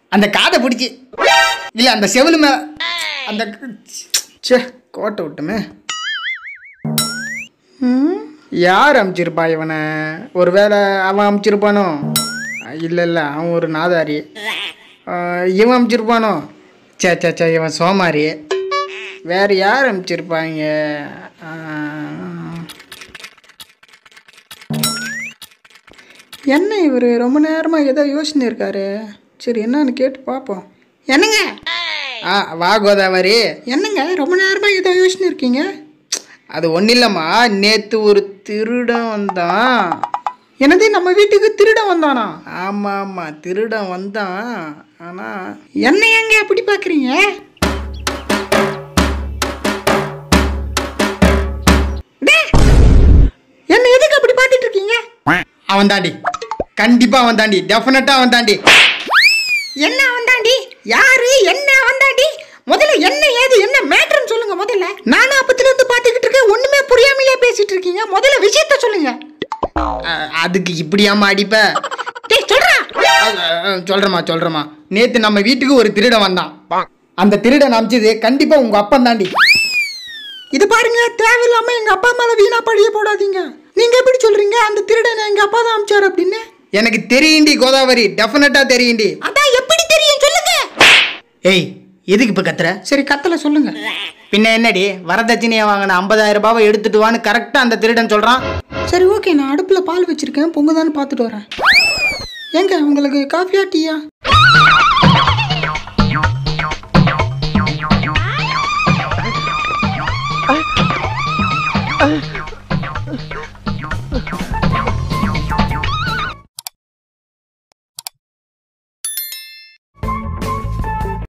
அந்த காதை பிடிச்சி இல்லை அந்த செவிலு மேல அந்த சே கோட்டை விட்டுமே ம், யார் அமுச்சிருப்பா இவனை ஒருவேளை அவன் அமுச்சிருப்பானோ இல்லை இல்லை அவன் ஒரு நாதாரி ஆ, இவன் அமுச்சிருப்பானோ சே சே சே இவன் சோமாரி வேற யார் அமுச்சிருப்பாங்க ஆ, என்ன இவர் ரொம்ப நேரமாக ஏதோ யோசனை இருக்காரு சரி என்னன்னு கேட்டு பார்ப்போம் என்னங்க ஆ வா கோதாவரி என்னங்க ரொம்ப நேரமாக ஏதோ யோசனை இருக்கீங்க அது ஒன்றும் இல்லைம்மா நேற்று ஒரு திருடன் வந்தான் என்னது நம்ம வீட்டுக்கு திருடன் வந்தானா ஆமாம் ஆமாம் திருடன் வந்தான் ஆனால் என்ன எங்க அப்படி பார்க்குறீங்க என்ன எதுக்கு அப்படி பார்த்துட்டு இருக்கீங்க அவன் தாண்டி கண்டிப்பா அவன் தாண்டி டெஃபினட்டா அவன் தாண்டி என்ன அவன் தாண்டி யாரு என்ன அவன் தாண்டி முதல்ல என்ன ஏது என்ன மேட்ருன்னு சொல்லுங்க முதல்ல நானும் அப்பத்துல இருந்து பார்த்துக்கிட்டு இருக்கேன் ஒண்ணுமே புரியாமலே பேசிட்டு இருக்கீங்க முதல்ல விஷயத்த சொல்லுங்க அதுக்கு இப்படியாம அடிப்ப டேய் சொல்றா சொல்றமா சொல்றமா நேத்து நம்ம வீட்டுக்கு ஒரு திருடன் வந்தான் அந்த திருடன் அமிச்சது கண்டிப்பா உங்க அப்பன் தாண்டி இது பாருங்க தேவையில்லாம எங்க அப்பா மேல வீணா பழிய போடாதீங்க நீங்க எப்படி சொல்றீங்க அந்த திருடனை எங்க அப்பா தான் அமிச்சாரு அப்படின்னு எனக்கு தெரியுண்டி கோதாவரி டெஃபினட்டா தெரியுண்டி அதான் எப்படி தெரியும் சொல்லுங்க ஏய் எதுக்கு இப்ப கத்துற சரி கத்தல சொல்லுங்க பின்ன என்னடி வரதட்சணையை வாங்கின ஐம்பதாயிரம் ரூபாவை எடுத்துட்டு வான்னு கரெக்டா அந்த திருடன் சொல்றான் சரி ஓகே நான் அடுப்புல பால் வச்சிருக்கேன் பொங்குதான்னு பார்த்துட்டு வரேன் ஏங்க உங்களுக்கு காஃபியா டீயா Ah!